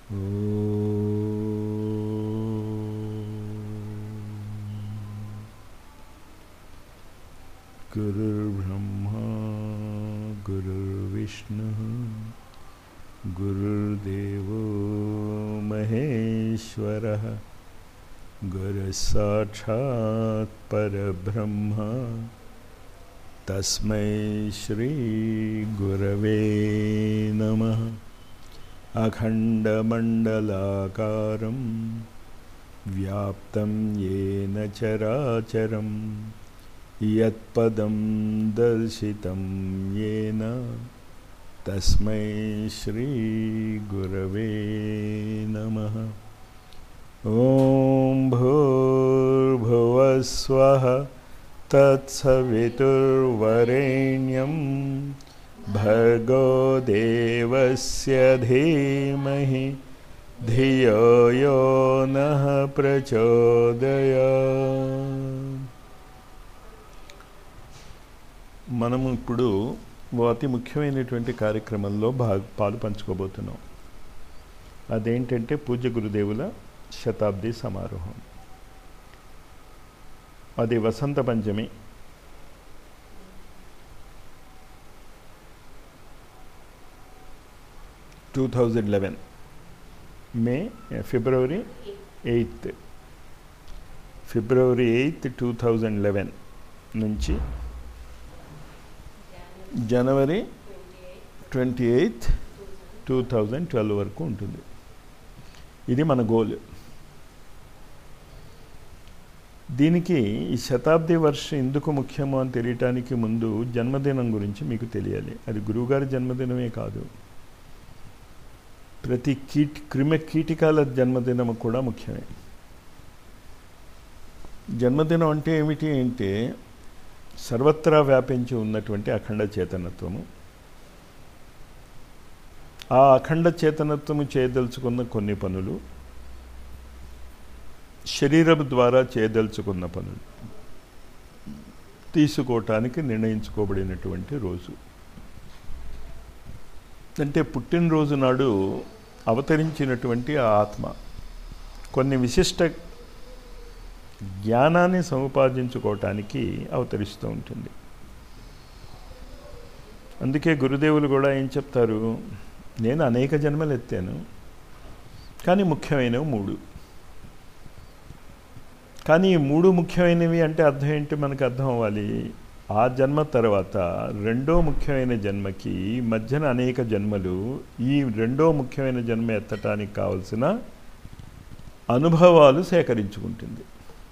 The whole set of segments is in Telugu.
गुरुर्ब्रह्मा गुरुर्विष्णुः गुरुर्देवो महेश्वरः गुरुसाक्षात् परब्रह्म तस्मै श्रीगुरवे नमः अखण्डमण्डलाकारं व्याप्तं येन चराचरं यत्पदं दर्शितं येन तस्मै श्रीगुरवे नमः ॐ भूर्भुवस्वः तत्सवितुर्वरेण्यं भर्गो देवस्य धीमहि धियो यो नः ప్రచోదయా మనము ఇప్పుడు ఓ అతి ముఖ్యమైనటువంటి కార్యక్రమంలో భాగ పాలు పంచుకోబోతున్నాం అదేంటంటే పూజ్య గురుదేవుల శతాబ్ది సమారోహం అది Vasantha Panchami two thousand eleven మే February eighth February eighth two thousand eleven నుంచి January twenty eighth two thousand twelve వరకు ఉంటుంది ఇది మన గోల్ దీనికి ఈ శతాబ్ది వర్షం ఎందుకు ముఖ్యమో అని తెలియటానికి ముందు జన్మదినం గురించి మీకు తెలియాలి అది గురువుగారి జన్మదినమే కాదు ప్రతి కీట్ క్రిమి కీటికాల జన్మదినం కూడా ముఖ్యమే జన్మదినం అంటే ఏమిటి అంటే సర్వత్రా వ్యాపించి ఉన్నటువంటి అఖండ చేతనత్వము ఆ అఖండ చేతనత్వము చేయదలుచుకున్న కొన్ని పనులు శరీరం ద్వారా చేయదలుచుకున్న పనులు తీసుకోవటానికి నిర్ణయించుకోబడినటువంటి రోజు అంటే పుట్టినరోజు నాడు అవతరించినటువంటి ఆ ఆత్మ కొన్ని విశిష్ట జ్ఞానాన్ని సముపార్జించుకోవటానికి అవతరిస్తూ ఉంటుంది అందుకే గురుదేవులు కూడా ఏం చెప్తారు నేను అనేక జన్మలు ఎత్తాను కానీ ముఖ్యమైనవి మూడు కానీ ఈ మూడు ముఖ్యమైనవి అంటే అర్థం ఏంటి మనకు అర్థం అవ్వాలి ఆ జన్మ తర్వాత రెండో ముఖ్యమైన జన్మకి మధ్యన అనేక జన్మలు ఈ రెండో ముఖ్యమైన జన్మ ఎత్తటానికి కావలసిన అనుభవాలు సేకరించుకుంటుంది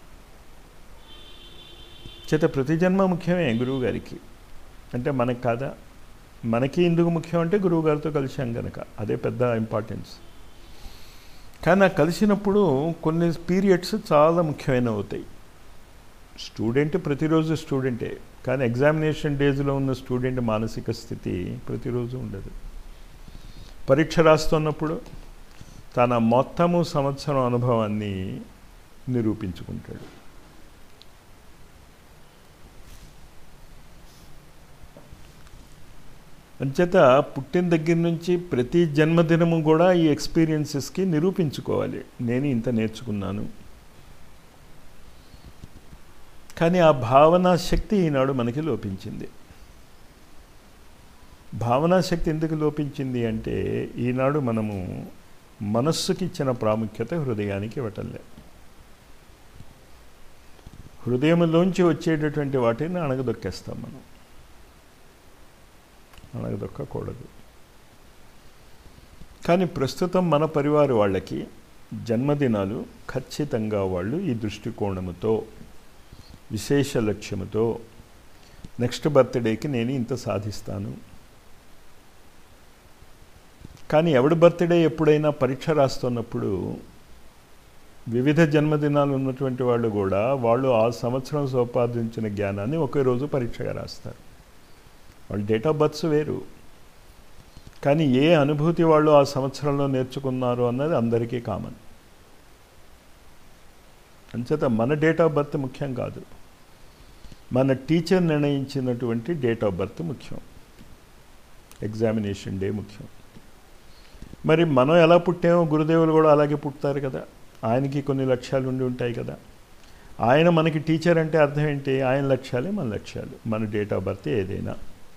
చేత ప్రతి జన్మ ముఖ్యమే గురువు గారికి అంటే మనకు కాదా మనకి ఎందుకు ముఖ్యం అంటే గురువు గారితో కలిసాం కనుక అదే పెద్ద ఇంపార్టెన్స్ కానీ నాకు కలిసినప్పుడు కొన్ని పీరియడ్స్ చాలా ముఖ్యమైన అవుతాయి స్టూడెంట్ ప్రతిరోజు స్టూడెంటే కానీ ఎగ్జామినేషన్ డేస్లో ఉన్న స్టూడెంట్ మానసిక స్థితి ప్రతిరోజు ఉండదు పరీక్ష రాస్తున్నప్పుడు తన మొత్తము సంవత్సరం అనుభవాన్ని నిరూపించుకుంటాడు అంచేత పుట్టిన దగ్గర నుంచి ప్రతి జన్మదినము కూడా ఈ ఎక్స్పీరియన్సెస్కి నిరూపించుకోవాలి నేను ఇంత నేర్చుకున్నాను కానీ ఆ భావనా శక్తి ఈనాడు మనకి లోపించింది భావనా శక్తి ఎందుకు లోపించింది అంటే ఈనాడు మనము మనస్సుకి ఇచ్చిన ప్రాముఖ్యత హృదయానికి ఇవ్వటంలే హృదయంలోంచి వచ్చేటటువంటి వాటిని అణగదొక్కేస్తాం మనం అణగదొక్కకూడదు కానీ ప్రస్తుతం మన పరివారు వాళ్ళకి జన్మదినాలు ఖచ్చితంగా వాళ్ళు ఈ దృష్టికోణముతో విశేష లక్ష్యముతో నెక్స్ట్ బర్త్డేకి నేను ఇంత సాధిస్తాను కానీ ఎవడి బర్త్డే ఎప్పుడైనా పరీక్ష రాస్తున్నప్పుడు వివిధ జన్మదినాలు ఉన్నటువంటి వాళ్ళు కూడా వాళ్ళు ఆ సంవత్సరం సంపాదించిన జ్ఞానాన్ని ఒకే రోజు పరీక్షగా రాస్తారు వాళ్ళ డేట్ ఆఫ్ బర్త్స్ వేరు కానీ ఏ అనుభూతి వాళ్ళు ఆ సంవత్సరంలో నేర్చుకున్నారు అన్నది అందరికీ కామన్ అంచేత మన డేట్ ఆఫ్ బర్త్ ముఖ్యం కాదు మన టీచర్ నిర్ణయించినటువంటి డేట్ ఆఫ్ బర్త్ ముఖ్యం ఎగ్జామినేషన్ డే ముఖ్యం మరి మనం ఎలా పుట్టామో గురుదేవులు కూడా అలాగే పుట్టారు కదా ఆయనకి కొన్ని లక్ష్యాలు ఉండి ఉంటాయి కదా ఆయన మనకి టీచర్ అంటే అర్థం ఏంటి ఆయన లక్ష్యాలే మన లక్ష్యాలు మన డేట్ ఆఫ్ బర్త్ ఏదైనా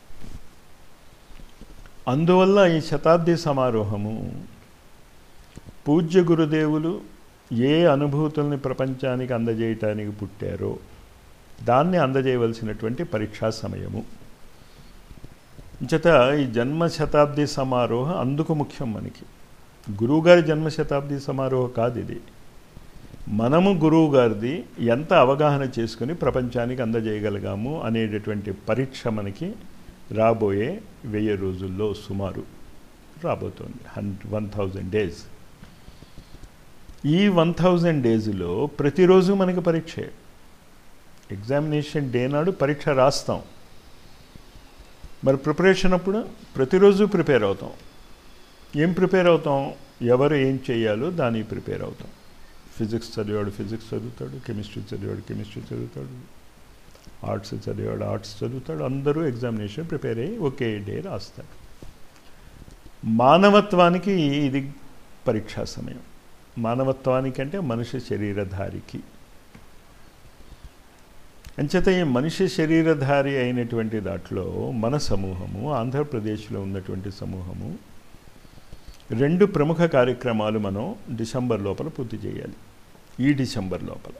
అందువల్ల ఈ శతాబ్ది సమారోహము పూజ్య గురుదేవులు ఏ అనుభూతుల్ని ప్రపంచానికి అందజేయటానికి పుట్టారో దాన్ని అందజేయవలసినటువంటి పరీక్షా సమయము చేత ఈ జన్మ శతాబ్ది సమారోహ అందుకు ముఖ్యం మనకి గురువుగారి జన్మ శతాబ్ది సమారోహ కాదు ఇది మనము గురువు గారిది ఎంత అవగాహన చేసుకుని ప్రపంచానికి అందజేయగలిగాము అనేటటువంటి పరీక్ష మనకి రాబోయే వెయ్యి రోజుల్లో సుమారు రాబోతోంది హన్ వన్ థౌజండ్ డేస్ ఈ వన్ థౌజండ్ డేస్లో ప్రతిరోజు మనకి పరీక్షే ఎగ్జామినేషన్ డే నాడు పరీక్ష రాస్తాం మరి ప్రిపరేషన్ అప్పుడు ప్రతిరోజు ప్రిపేర్ అవుతాం ఏం ప్రిపేర్ అవుతాం ఎవరు ఏం చేయాలో దానికి ప్రిపేర్ అవుతాం ఫిజిక్స్ చదివాడు ఫిజిక్స్ చదువుతాడు కెమిస్ట్రీ చదివాడు కెమిస్ట్రీ చదువుతాడు ఆర్ట్స్ చదివాడు ఆర్ట్స్ చదువుతాడు అందరూ ఎగ్జామినేషన్ ప్రిపేర్ అయ్యి ఒకే డే రాస్తారు మానవత్వానికి ఇది పరీక్షా సమయం మానవత్వానికి అంటే మనిషి శరీరధారికి అంచేత ఈ మనిషి శరీరధారి అయినటువంటి దాంట్లో మన సమూహము ఆంధ్రప్రదేశ్లో ఉన్నటువంటి సమూహము రెండు ప్రముఖ కార్యక్రమాలు మనం డిసెంబర్ లోపల పూర్తి చేయాలి ఈ డిసెంబర్ లోపల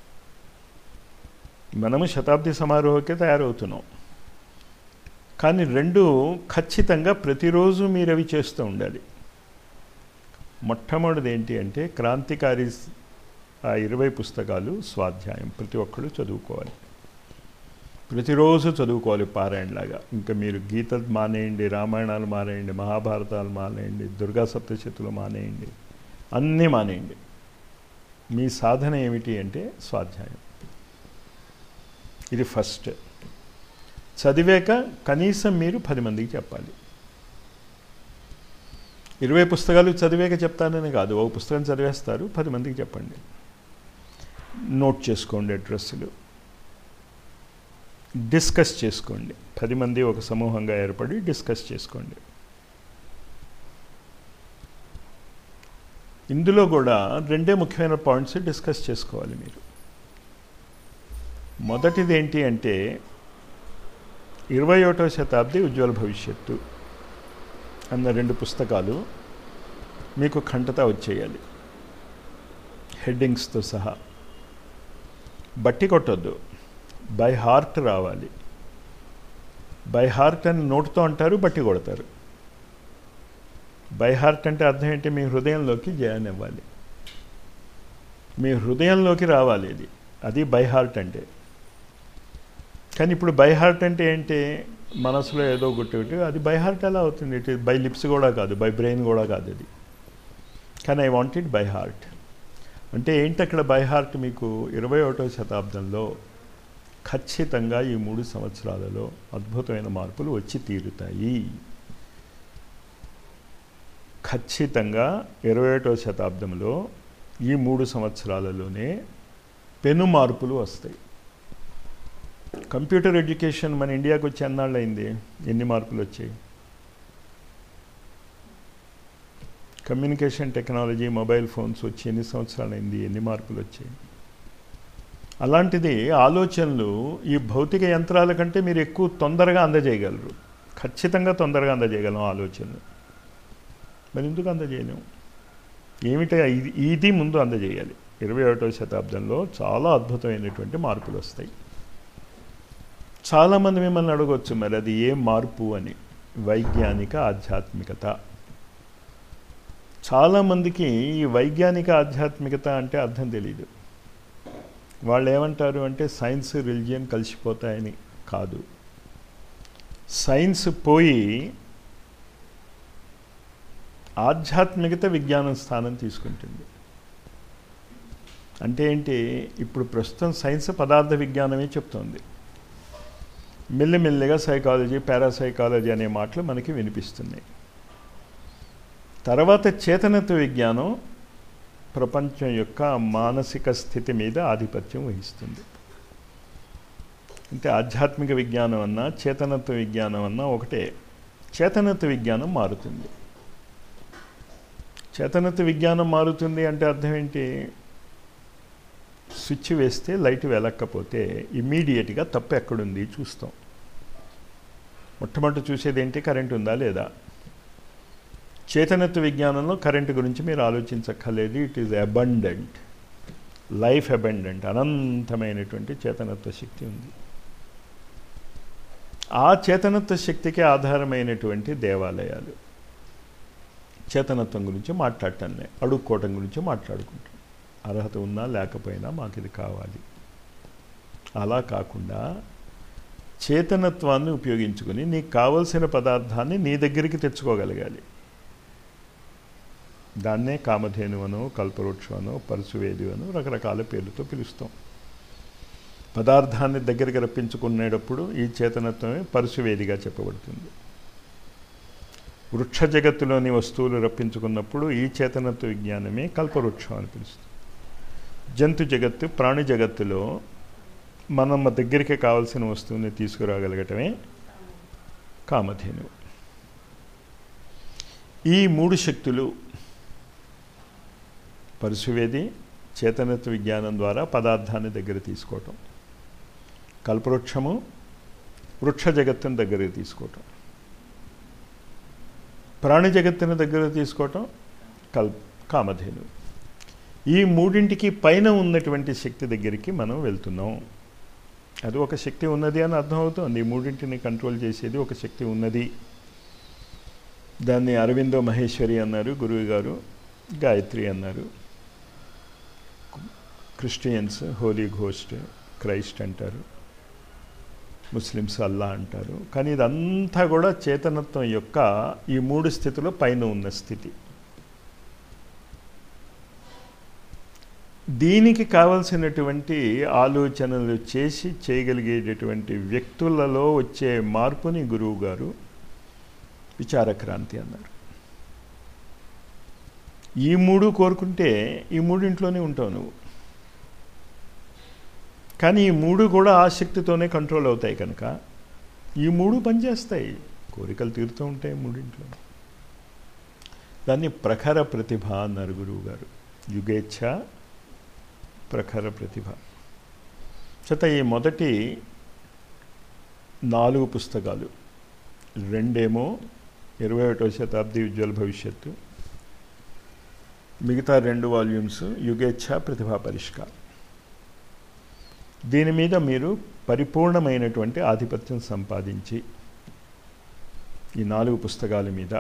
మనము శతాబ్ది సమారోహకే తయారవుతున్నాం కానీ రెండు ఖచ్చితంగా ప్రతిరోజు మీరు అవి చేస్తూ ఉండాలి మొట్టమొదటిది ఏంటి అంటే క్రాంతికారి ఆ ఇరవై పుస్తకాలు స్వాధ్యాయం ప్రతి ఒక్కరు చదువుకోవాలి ప్రతిరోజు చదువుకోవాలి పారాయణలాగా ఇంకా మీరు గీత మానేయండి రామాయణాలు మానేయండి మహాభారతాలు మానేయండి దుర్గా సప్తశతులు మానేయండి అన్నీ మానేయండి మీ సాధన ఏమిటి అంటే స్వాధ్యాయం ఇది ఫస్ట్ చదివాక కనీసం మీరు పది మందికి చెప్పాలి ఇరవై పుస్తకాలు చదివాక చెప్తానని కాదు ఒక పుస్తకం చదివేస్తారు పది మందికి చెప్పండి నోట్ చేసుకోండి అడ్రస్సులు డిస్కస్ చేసుకోండి పది మంది ఒక సమూహంగా ఏర్పడి డిస్కస్ చేసుకోండి ఇందులో కూడా రెండే ముఖ్యమైన పాయింట్స్ డిస్కస్ చేసుకోవాలి మీరు మొదటిది ఏంటి అంటే ఇరవై ఒకటవ శతాబ్ది ఉజ్వల భవిష్యత్తు అన్న రెండు పుస్తకాలు మీకు ఖండత వచ్చేయాలి హెడ్డింగ్స్తో సహా బట్టి కొట్టొద్దు బై హార్ట్ రావాలి బై హార్ట్ అని నోటుతో అంటారు బట్టి కొడతారు బై హార్ట్ అంటే అర్థం ఏంటి మీ హృదయంలోకి జయాన్ని ఇవ్వాలి మీ హృదయంలోకి రావాలి ఇది అది బై హార్ట్ అంటే కానీ ఇప్పుడు బై హార్ట్ అంటే ఏంటి మనసులో ఏదో గుట్టి అది బై హార్ట్ ఎలా అవుతుంది ఇట్ బై లిప్స్ కూడా కాదు బై బ్రెయిన్ కూడా కాదు అది కానీ I want it by heart అంటే ఏంటి అక్కడ బై హార్ట్ మీకు ఇరవై ఒకటో శతాబ్దంలో ఖచ్చితంగా ఈ మూడు సంవత్సరాలలో అద్భుతమైన మార్పులు వచ్చి తీరుతాయి ఖచ్చితంగా ఇరవై ఒకటో శతాబ్దంలో ఈ మూడు సంవత్సరాలలోనే పెను మార్పులు వస్తాయి కంప్యూటర్ ఎడ్యుకేషన్ మన ఇండియాకి వచ్చి ఎన్నాళ్ళు అయింది ఎన్ని మార్పులు వచ్చాయి కమ్యూనికేషన్ టెక్నాలజీ మొబైల్ ఫోన్స్ వచ్చి ఎన్ని సంవత్సరాలు అయింది ఎన్ని మార్పులు వచ్చాయి అలాంటిది ఆలోచనలు ఈ భౌతిక యంత్రాల కంటే మీరు ఎక్కువ తొందరగా అందజేయగలరు ఖచ్చితంగా తొందరగా అందజేయగలం ఆలోచనలు మరి ఎందుకు అందజేయలేము ఏమిటి ఇది ఇది ముందు అందజేయాలి ఇరవై ఒకటవ శతాబ్దంలో చాలా అద్భుతమైనటువంటి మార్పులు వస్తాయి చాలామంది మిమ్మల్ని అడగవచ్చు మరి అది ఏ మార్పు అని వైజ్ఞానిక ఆధ్యాత్మికత చాలామందికి ఈ వైజ్ఞానిక ఆధ్యాత్మికత అంటే అర్థం తెలియదు వాళ్ళు ఏమంటారు అంటే సైన్స్ రిలిజియన్ కలిసిపోతాయని కాదు సైన్స్ పోయి ఆధ్యాత్మికత విజ్ఞానం స్థానం తీసుకుంటుంది అంటే ఏంటి ఇప్పుడు ప్రస్తుతం సైన్స్ పదార్థ విజ్ఞానమే చెప్తోంది మెల్లిమెల్లిగా సైకాలజీ పారాసైకాలజీ అనే మాటలు మనకి వినిపిస్తున్నాయి తర్వాత చేతనత్వ విజ్ఞానం ప్రపంచం యొక్క మానసిక స్థితి మీద ఆధిపత్యం వహిస్తుంది అంటే ఆధ్యాత్మిక విజ్ఞానం అన్నా చేతనత్వ విజ్ఞానం అన్నా ఒకటే చేతనత్వ విజ్ఞానం మారుతుంది చేతనత్వ విజ్ఞానం మారుతుంది అంటే అర్థం ఏంటి స్విచ్ వేస్తే లైట్ వెలక్కపోతే ఇమ్మీడియట్గా తప్పు ఎక్కడుంది చూస్తాం మొట్టమొదటి చూసేది ఏంటి కరెంట్ ఉందా లేదా చేతనత్వ విజ్ఞానంలో కరెంటు గురించి మీరు ఆలోచించక్కర్లేదు it is abundant life abundant అనంతమైనటువంటి చేతనత్వ శక్తి ఉంది ఆ చేతనత్వ శక్తికి ఆధారమైనటువంటి దేవాలయాలు చేతనత్వం గురించి మాట్లాడటంలే అడుక్కోవటం గురించి మాట్లాడుకుంటాం అర్హత ఉన్నా లేకపోయినా మాకు ఇది కావాలి అలా కాకుండా చేతనత్వాన్ని ఉపయోగించుకుని నీకు కావలసిన పదార్థాన్ని నీ దగ్గరికి తెచ్చుకోగలగాలి దాన్నే కామధేనువను కల్పవృక్షమను పరశువేది అను రకరకాల పేర్లతో పిలుస్తాం పదార్థాన్ని దగ్గరికి రప్పించుకునేటప్పుడు ఈ చేతనత్వమే పరశువేదిగా చెప్పబడుతుంది వృక్ష జగత్తులోని వస్తువులు రప్పించుకున్నప్పుడు ఈ చేతనత్వ విజ్ఞానమే కల్పవృక్షం అని పిలుస్తుంది జంతు జగత్తు ప్రాణి జగత్తులో మనం మా దగ్గరికి కావలసిన వస్తువుని తీసుకురాగలగటమే కామధేను ఈ మూడు శక్తులు పరశువేది చేతనత్వ విజ్ఞానం ద్వారా పదార్థాన్ని దగ్గర తీసుకోవటం కల్పవృక్షము వృక్ష జగత్తుని దగ్గరికి తీసుకోవటం ప్రాణి జగత్తుని దగ్గర తీసుకోవటం కల్ కామధేను ఈ మూడింటికి పైన ఉన్నటువంటి శక్తి దగ్గరికి మనం వెళ్తున్నాం అది ఒక శక్తి ఉన్నది అని అర్థమవుతుంది ఈ మూడింటిని కంట్రోల్ చేసేది ఒక శక్తి ఉన్నది దాన్ని అరవిందో మహేశ్వరి అన్నారు గురువు గారు గాయత్రి అన్నారు క్రిస్టియన్స్ హోలీ ఘోస్ట్ క్రైస్ట్ అంటారు ముస్లిమ్స్ అల్లా అంటారు కానీ ఇదంతా కూడా చేతనత్వం యొక్క ఈ మూడు స్థితిలో పైన ఉన్న స్థితి దీనికి కావలసినటువంటి ఆలోచనలు చేసి చేయగలిగేటటువంటి వ్యక్తులలో వచ్చే మార్పుని గురువు గారు విచారక్రాంతి అన్నారు ఈ మూడు కోరుకుంటే ఈ మూడింట్లోనే ఉంటావు నువ్వు కానీ ఈ మూడు కూడా ఆసక్తితోనే కంట్రోల్ అవుతాయి కనుక ఈ మూడు పనిచేస్తాయి కోరికలు తీరుతూ ఉంటాయి మూడింట్లో దాన్ని ప్రఖర ప్రతిభ అన్నారు గురువు గారు యుగేచ్ఛ ప్రఖర ప్రతిభ చేత ఈ మొదటి నాలుగు పుస్తకాలు రెండేమో ఇరవై ఒకటో శతాబ్ది ఉజ్వల భవిష్యత్తు మిగతా రెండు వాల్యూమ్స్ యుగేచ్ఛ ప్రతిభా పరిష్కార్ దీని మీద మీరు పరిపూర్ణమైనటువంటి ఆధిపత్యం సంపాదించి ఈ నాలుగు పుస్తకాల మీద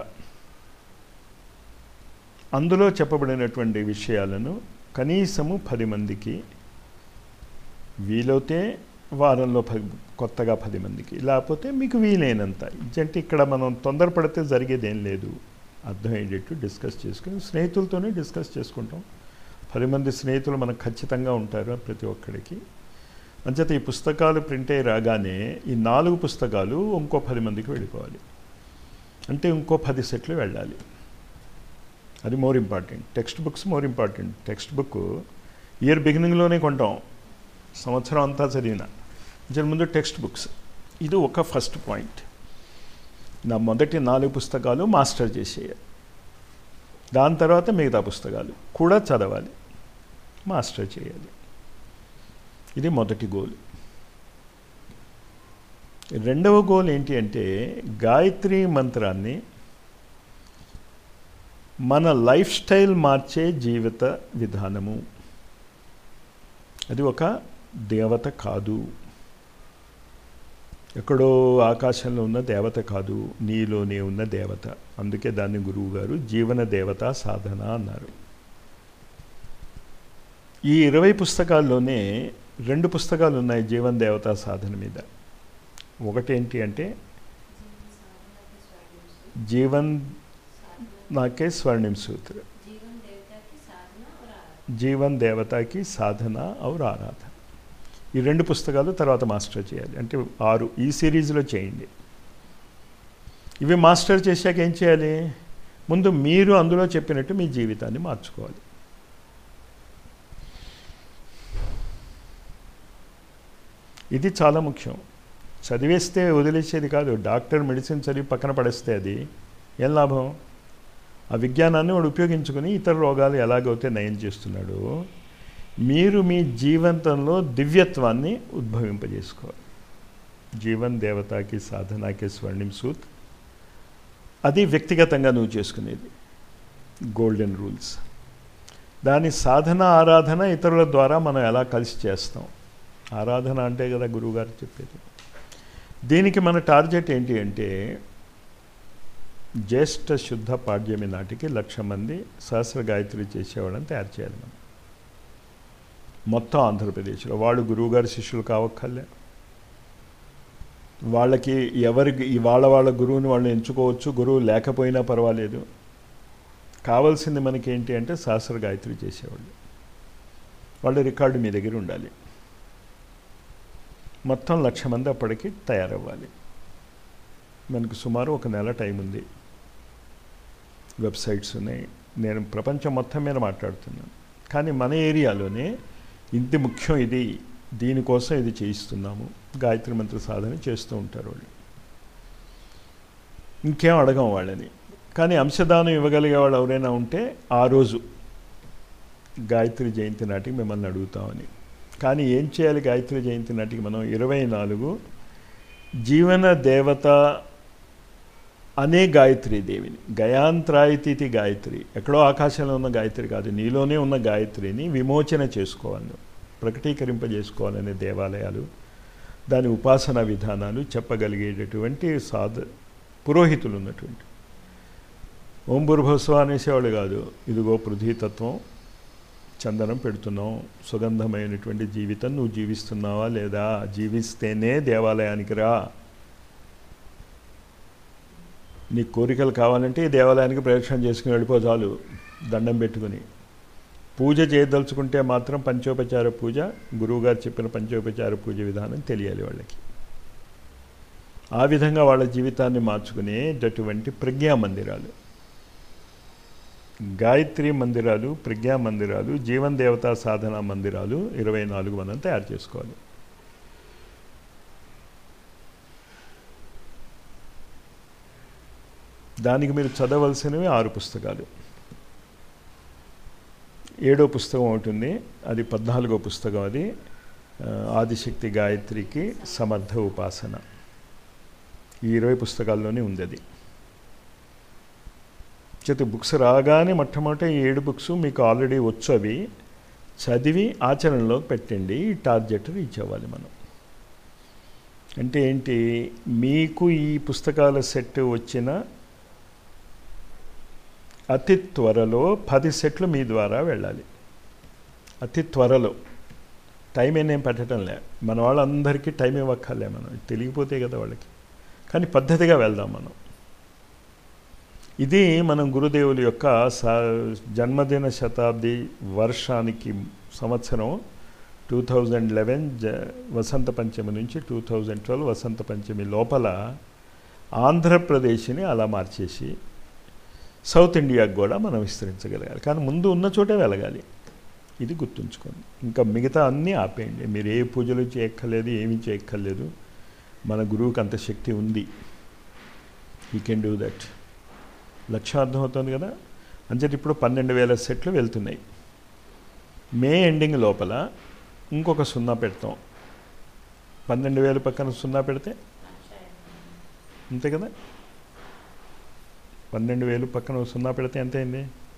అందులో చెప్పబడినటువంటి విషయాలను కనీసము పది మందికి వీలైతే వారంలో పది కొత్తగా పది మందికి లేకపోతే మీకు వీలైనంత అంటే ఇక్కడ మనం తొందరపడితే జరిగేదేం లేదు అర్థమయ్యేటట్టు డిస్కస్ చేసుకుని స్నేహితులతోనే డిస్కస్ చేసుకుంటాం పది మంది స్నేహితులు మనకు ఖచ్చితంగా ఉంటారు ప్రతి ఒక్కడికి అంచేత ఈ పుస్తకాలు ప్రింట్ అయ్యి రాగానే ఈ నాలుగు పుస్తకాలు ఇంకో పది మందికి వెళ్ళిపోవాలి అంటే ఇంకో పది సెట్లు వెళ్ళాలి అది more important text books more important text book year బిగినింగ్లోనే కొంటాం సంవత్సరం అంతా చదివిన దీని ముందు టెక్స్ట్ బుక్స్ ఇది ఒక ఫస్ట్ పాయింట్ నా మొదటి నాలుగు పుస్తకాలు మాస్టర్ చేసేయాలి దాని తర్వాత మిగతా పుస్తకాలు కూడా చదవాలి మాస్టర్ చేయాలి ఇది మొదటి గోల్ రెండవ గోల్ ఏంటి అంటే గాయత్రి మంత్రాన్ని మన లైఫ్ స్టైల్ మార్చే జీవిత విధానము అది ఒక దేవత కాదు ఎక్కడో ఆకాశంలో ఉన్న దేవత కాదు నీలోనే ఉన్న దేవత అందుకే దాన్ని గురువు గారు జీవన దేవత సాధన అన్నారు ఈ ఇరవై పుస్తకాల్లోనే రెండు పుస్తకాలు ఉన్నాయి జీవన్ దేవతా సాధన మీద ఒకటేంటి అంటే జీవన్ నాకే స్వర్ణిం సూత్ర జీవన్ దేవతకి సాధన ఔర్ ఆరాధన ఈ రెండు పుస్తకాలు తర్వాత మాస్టర్ చేయాలి అంటే ఆరు ఈ సిరీస్లో చేయండి ఇవి మాస్టర్ చేశాక ఏం చేయాలి ముందు మీరు అందులో చెప్పినట్టు మీ జీవితాన్ని మార్చుకోవాలి ఇది చాలా ముఖ్యం చదివేస్తే వదిలేసేది కాదు డాక్టర్ మెడిసిన్ చదివి పక్కన పడేస్తే అది ఏం లాభం ఆ విజ్ఞానాన్ని వాడు ఉపయోగించుకొని ఇతర రోగాలు ఎలాగైతే నయం చేస్తున్నాడో మీరు మీ జీవితంలో దివ్యత్వాన్ని ఉద్భవింపజేసుకోవాలి జీవన్ దేవతాకి సాధనాకి స్వర్ణిం సూత్ అది వ్యక్తిగతంగా నువ్వు చేసుకునేది గోల్డెన్ రూల్స్ దాని సాధన ఆరాధన ఇతరుల ద్వారా మనం ఎలా కలిసి చేస్తాం ఆరాధన అంటే కదా గురువుగారు చెప్పేది దీనికి మన టార్గెట్ ఏంటి అంటే జ్యేష్ఠ శుద్ధ పాడ్యమి నాటికి లక్ష మంది సహస్ర గాయత్రి చేసేవాళ్ళని తయారు చేయాలి మనం మొత్తం ఆంధ్రప్రదేశ్లో వాళ్ళు గురువుగారి శిష్యులు కావక్కర్లే వాళ్ళకి ఎవరికి వాళ్ళ వాళ్ళ గురువుని వాళ్ళు ఎంచుకోవచ్చు గురువు లేకపోయినా పర్వాలేదు కావాల్సింది మనకి ఏంటి అంటే సహస్ర గాయత్రి చేసేవాళ్ళు వాళ్ళ రికార్డు మీ దగ్గర ఉండాలి మొత్తం లక్ష మంది అప్పటికి తయారవ్వాలి మనకు సుమారు ఒక నెల టైం ఉంది వెబ్సైట్స్ ఉన్నాయి నేను ప్రపంచం మొత్తం మీద మాట్లాడుతున్నాను కానీ మన ఏరియాలోనే ఇంటి ముఖ్యం ఇది దీనికోసం ఇది చేయిస్తున్నాము గాయత్రి మంత్ర సాధన చేస్తూ ఉంటారు వాళ్ళు ఇంకేం అడగం వాళ్ళని కానీ అంశదానం ఇవ్వగలిగే వాళ్ళు ఎవరైనా ఉంటే ఆ రోజు గాయత్రి జయంతి నాటికి మిమ్మల్ని అడుగుతామని కానీ ఏం చేయాలి గాయత్రి జయంతి నాటికి మనం ఇరవై నాలుగు జీవన దేవత అనే గాయత్రి దేవిని గయాంత్రాయితీతి గాయత్రి ఎక్కడో ఆకాశంలో ఉన్న గాయత్రి కాదు నీలోనే ఉన్న గాయత్రిని విమోచన చేసుకోవాలి ప్రకటీకరింపజేసుకోవాలనే దేవాలయాలు దాని ఉపాసన విధానాలు చెప్పగలిగేటటువంటి సాధ పురోహితులు ఉన్నటువంటి ఓం భూర్భస్వ అనేసేవాళ్ళు కాదు ఇదిగో పృథ్వీతత్వం చందనం పెడుతున్నాం సుగంధమైనటువంటి జీవితం నువ్వు జీవిస్తున్నావా లేదా జీవిస్తేనే దేవాలయానికి రా నీ కోరికలు కావాలంటే ఈ దేవాలయానికి ప్రదక్షిణ చేసుకుని వెళ్ళిపో చాలు దండం పెట్టుకుని పూజ చేయదలుచుకుంటే మాత్రం పంచోపచార పూజ గురువుగారు చెప్పిన పంచోపచార పూజ విధానం తెలియాలి వాళ్ళకి ఆ విధంగా వాళ్ళ జీవితాన్ని మార్చుకునేటటువంటి ప్రజ్ఞా మందిరాలు గాయత్రి మందిరాలు ప్రజ్ఞా మందిరాలు జీవన్ దేవతా సాధన మందిరాలు ఇరవై నాలుగు మనం తయారు చేసుకోవాలి దానికి మీరు చదవలసినవి ఆరు పుస్తకాలు ఏడో పుస్తకం ఉంటుంది అది పద్నాలుగో పుస్తకం అది ఆదిశక్తి గాయత్రికి సమర్థ ఉపాసన ఈ ఇరవై పుస్తకాల్లోనే ఉంది అది చేత బుక్స్ రాగానే మొట్టమొదటి ఏడు బుక్స్ మీకు ఆల్రెడీ వచ్చు అవి చదివి ఆచరణలోకి పెట్టండి ఈ టార్గెట్ రీచ్ అవ్వాలి మనం అంటే ఏంటి మీకు ఈ పుస్తకాల సెట్ వచ్చిన అతి త్వరలో పది సెట్లు మీ ద్వారా వెళ్ళాలి అతి త్వరలో టైం ఏం పెట్టడం లే మన వాళ్ళందరికీ టైం ఇవ్వక్కర్లే మనం తెలియపోతే కదా వాళ్ళకి కానీ పద్ధతిగా వెళ్దాం మనం ఇది మనం గురుదేవుల యొక్క జన్మదిన శతాబ్ది వర్షానికి సంవత్సరం టూ థౌజండ్ లెవెన్ జ వసంత పంచమి నుంచి two thousand twelve Vasantha Panchami లోపల ఆంధ్రప్రదేశ్ని అలా మార్చేసి సౌత్ ఇండియాకు కూడా మనం విస్తరించగలగాలి కానీ ముందు ఉన్న చోటే వెళ్ళగాలి ఇది గుర్తుంచుకోండి ఇంకా మిగతా అన్నీ ఆపేయండి మీరు ఏ పూజలు చేయక్కర్లేదు ఏమీ చేయక్కర్లేదు మన గురువుకి అంత శక్తి ఉంది ఈ కెన్ డూ దట్ లక్ష్యం అర్థమవుతుంది కదా అంచేది ఇప్పుడు పన్నెండు వేల సెట్లు వెళ్తున్నాయి మే ఎండింగ్ లోపల ఇంకొక సున్నా పెడతాం పన్నెండు వేలు పక్కన సున్నా పెడితే అంతే కదా పన్నెండు వేలు పక్కన సున్నా పెడితే ఎంత అయింది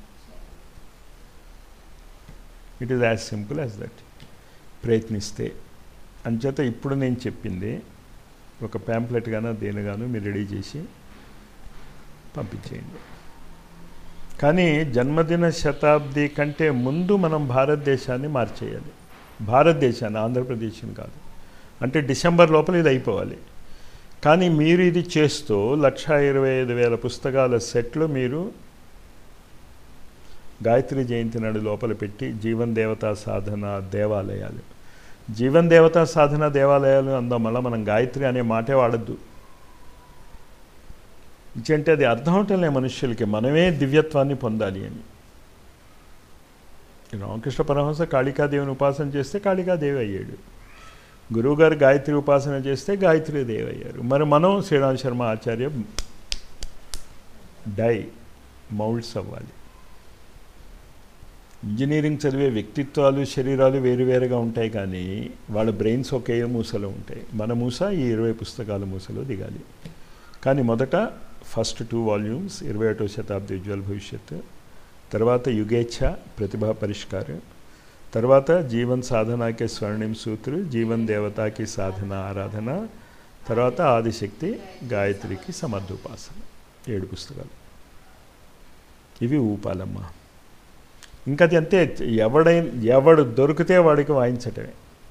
it is as simple as that ప్రయత్నిస్తే అంచేత ఇప్పుడు నేను చెప్పింది ఒక ప్యాంప్లెట్ గానో దేనిగానో మీరు రెడీ చేసి పంపించేయండి కానీ జన్మదిన శతాబ్ది కంటే ముందు మనం భారతదేశాన్ని మార్చేయాలి భారతదేశాన్ని ఆంధ్రప్రదేశ్ని కాదు అంటే డిసెంబర్ లోపల ఇది అయిపోవాలి కానీ మీరు ఇది చేస్తూ లక్ష ఇరవై ఐదు వేల పుస్తకాల సెట్లు మీరు గాయత్రి జయంతి నాడు లోపల పెట్టి జీవన్ దేవతా సాధన దేవాలయాలు జీవన్ దేవతా సాధన దేవాలయాలు అందాం మళ్ళీ మనం గాయత్రి అనే మాటే వాడద్దు అంటే అది అర్థం అవటంలే మనుష్యులకి మనమే దివ్యత్వాన్ని పొందాలి అని రామకృష్ణ పరమహంస కాళికాదేవిని ఉపాసన చేస్తే కాళికాదేవి అయ్యాడు గురువుగారు గాయత్రి ఉపాసన చేస్తే గాయత్రి దేవి అయ్యారు మరి మనం శ్రీరామ్ శర్మ ఆచార్య డై మౌల్డ్స్ అవ్వాలి ఇంజనీరింగ్ చదివే వ్యక్తిత్వాలు శరీరాలు వేరువేరుగా ఉంటాయి కానీ వాళ్ళ బ్రెయిన్స్ ఒకే మూసలో ఉంటాయి మన మూస ఈ ఇరవై పుస్తకాల మూసలో దిగాలి కానీ మొదట ఫస్ట్ టూ వాల్యూమ్స్ ఇరవై ఒకటో శతాబ్ది ఉజ్వల భవిష్యత్ తర్వాత యుగేచ్ఛ ప్రతిభా పరిష్కారం తర్వాత జీవన్ సాధనాకి స్వర్ణిం సూత్రు జీవన్ దేవతాకి సాధన ఆరాధన తర్వాత ఆదిశక్తి గాయత్రికి సమర్థోపాసన ఏడు పుస్తకాలు ఇవి ఊపాలమ్మ ఇంకా అది అంతే ఎవడై ఎవడు దొరికితే వాడికి వాయించటమే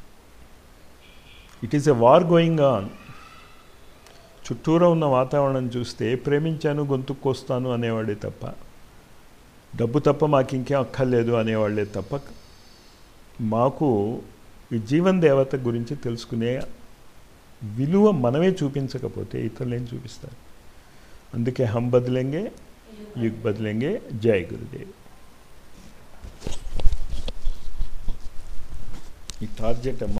it is a war going on చుట్టూరా ఉన్న వాతావరణం చూస్తే ప్రేమించాను గొంతుక్కొస్తాను అనేవాడే తప్ప డబ్బు తప్ప మాకు ఇంకేం అక్కర్లేదు అనేవాళ్ళే తప్ప మాకు ఈ జీవన్ దేవత గురించి తెలుసుకునే విలువ మనమే చూపించకపోతే ఇతరులు ఏం చూపిస్తారు అందుకే హం బదిలేంగే యుగ్ బదిలేంగే జై గురుదేవ్ ఈ టార్గెట్